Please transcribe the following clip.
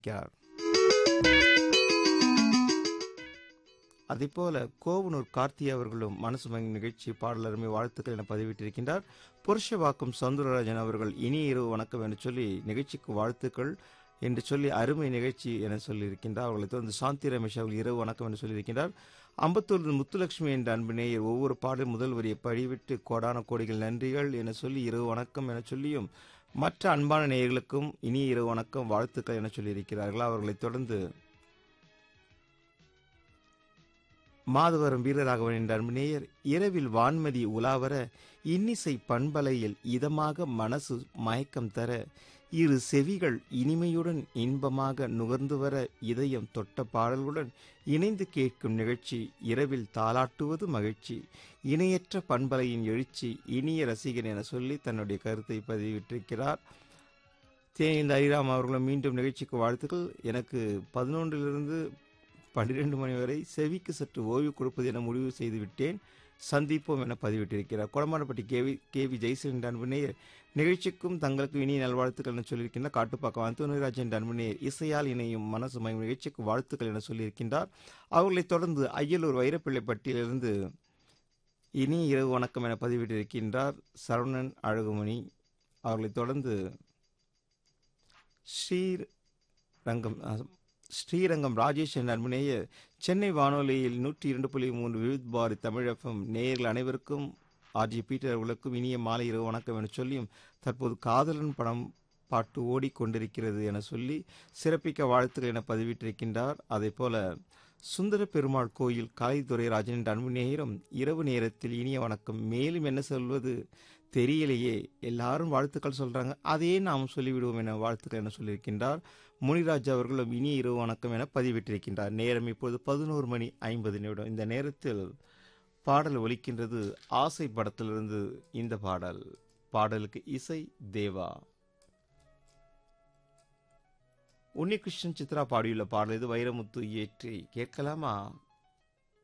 இருக்கிறார் அதேபோல கோவனூர் கார்த்தி அவர்களும் மனசு மயங்கும் நிகழ்ச்சி பாடலருமை வாழ்த்துக்கள் என பதிவிட்டிருக்கின்றார் புருஷவாக்கம் சந்துரராஜன் அவர்கள் இனிய இரவு வணக்கம் என்று சொல்லி நிகழ்ச்சிக்கு வாழ்த்துக்கள் என்று சொல்லி அருமை நிகழ்ச்சி என சொல்லியிருக்கின்றார் அவர்களை தொடர்ந்து சாந்தி ரமேஷ் அவர்கள் இரவு வணக்கம் என்று சொல்லியிருக்கின்றார் அம்பத்தூர் முத்துலட்சுமி என்ற அன்பு நேயர் ஒவ்வொரு பாடல் முதல் வரியை படிவிட்டு கோடான கோடிகள் நன்றிகள் என சொல்லி இரவு வணக்கம் என சொல்லியும் மற்ற அன்பான நேயர்களுக்கும் இனிய இரவு வணக்கம் வாழ்த்துக்கள் என சொல்லியிருக்கிறார்கள் அவர்களைத் தொடர்ந்து மாதவரம் வீரராகவன் என்ற அன்பு நேயர் இரவில் வான்மதி உலாவர இன்னிசை பண்பலையில் இதமாக மனசு மயக்கம் தர இரு செவிகள் இனிமையுடன் இன்பமாக நுகர்ந்து வர இதயம் தொட்ட பாடல்களுடன் இணைந்து கேட்கும் நிகழ்ச்சி இரவில் தாளாட்டுவது மகிழ்ச்சி இணையற்ற பண்பலையின் எழுச்சி இனிய ரசிகன் என சொல்லி தன்னுடைய கருத்தை பதிவிட்டிருக்கிறார் தேனிந்த ஹரிராம் அவர்களும் மீண்டும் நிகழ்ச்சிக்கு வாழ்த்துக்கள் எனக்கு பதினொன்றிலிருந்து பன்னிரண்டு மணி வரை செவிக்கு சற்று ஓய்வு கொடுப்பது என முடிவு செய்து விட்டேன் சந்திப்போம் என பதிவிட்டிருக்கிறார் கொடமானப்பட்டி கேவி கேவி ஜெய்சன் அன்புநேயர் நிகழ்ச்சிக்கும் தங்களுக்கு இனிய நல்வாழ்த்துக்கள் என சொல்லியிருக்கின்ற காட்டுப்பாக்கம் அந்தோனிராஜன் அன்புநேயர் இசையால் இணையும் மனசு மயம் நிகழ்ச்சிக்கு வாழ்த்துக்கள் என சொல்லியிருக்கின்றார் அவர்களைத் தொடர்ந்து அய்யலூர் வைரப்பிள்ளைப்பட்டியிலிருந்து இனி இரவு வணக்கம் என பதிவிட்டிருக்கின்றார் சரவணன் அழகுமணி அவர்களைத் தொடர்ந்து ஸ்ரீரங்கம் ஸ்ரீரங்கம் ராஜேஷ் என்ற அன்புநேய சென்னை வானொலியில் நூற்றி இரண்டு புள்ளி மூன்று விவித் பாரி தமிழகம் நேயர்கள் அனைவருக்கும் ஆர்ஜி பீட்டர் அவர்களுக்கும் இனிய மாலை இரவு வணக்கம் என சொல்லியும் தற்போது காதலன் படம் பாட்டு ஓடிக்கொண்டிருக்கிறது என சொல்லி சிறப்பிக்க வாழ்த்துக்கள் என பதிவிட்டிருக்கின்றார் அதே போல சுந்தர பெருமாள் கோயில் கலைத்துறை ராஜன் என்ற அன்பு நேயரும் இரவு நேரத்தில் இனிய வணக்கம் மேலும் என்ன சொல்வது தெரியலையே எல்லாரும் வாழ்த்துக்கள் சொல்றாங்க அதையே நாம் சொல்லிவிடுவோம் என வாழ்த்துக்கள் என சொல்லியிருக்கின்றார் முனிராஜ் அவர்களும் இனிய இரவு வணக்கம் என பதிவிட்டிருக்கின்றார் நேரம் இப்போது பதினோரு மணி ஐம்பது நிமிடம் இந்த நேரத்தில் பாடல் ஒலிக்கின்றது ஆசை படத்திலிருந்து இந்த பாடல் பாடலுக்கு இசை தேவா உன்னிகிருஷ்ணன் சித்ரா பாடியுள்ள பாடல் இது வைரமுத்து இயற்றி கேட்கலாமா